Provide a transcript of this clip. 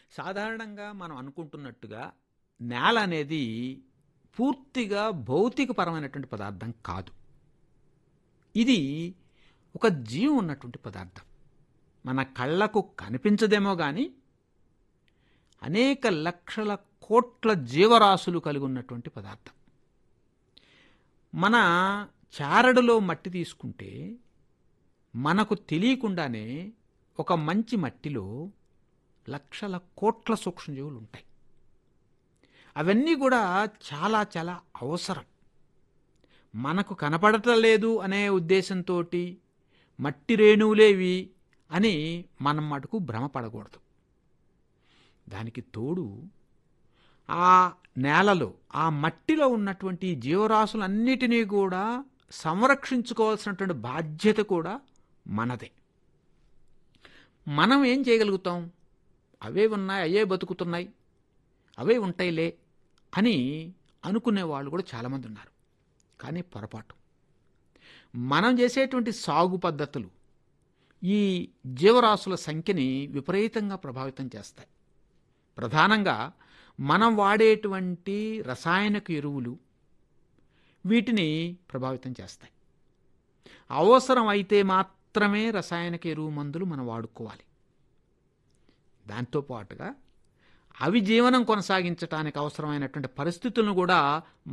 సాధారణంగా మనం అనుకుంటున్నట్టుగా నేల అనేది పూర్తిగా భౌతికపరమైనటువంటి పదార్థం కాదు ఇది ఒక జీవం ఉన్నటువంటి పదార్థం మన కళ్ళకు కనిపించదేమో కానీ అనేక లక్షల కోట్ల జీవరాశులు కలిగి ఉన్నటువంటి పదార్థం మన చారడులో మట్టి తీసుకుంటే మనకు తెలియకుండానే ఒక మంచి మట్టిలో లక్షల కోట్ల సూక్ష్మజీవులు ఉంటాయి అవన్నీ కూడా చాలా చాలా అవసరం మనకు కనపడటం లేదు అనే ఉద్దేశంతో మట్టి రేణువులేవి అని మనం మటుకు భ్రమపడకూడదు దానికి తోడు ఆ నేలలో ఆ మట్టిలో ఉన్నటువంటి జీవరాశులన్నిటినీ కూడా సంరక్షించుకోవాల్సినటువంటి బాధ్యత కూడా మనదే మనం ఏం చేయగలుగుతాం అవే ఉన్నాయి అవే బతుకుతున్నాయి అవే ఉంటాయిలే అని అనుకునే వాళ్ళు కూడా చాలామంది ఉన్నారు కానీ పొరపాటు మనం చేసేటువంటి సాగు పద్ధతులు ఈ జీవరాశుల సంఖ్యని విపరీతంగా ప్రభావితం చేస్తాయి ప్రధానంగా మనం వాడేటువంటి రసాయనిక ఎరువులు వీటిని ప్రభావితం చేస్తాయి అవసరం అయితే మాత్రమే రసాయనిక ఎరువు మందులు మనం వాడుకోవాలి దాంతోపాటుగా అవి జీవనం కొనసాగించడానికి అవసరమైనటువంటి పరిస్థితులను కూడా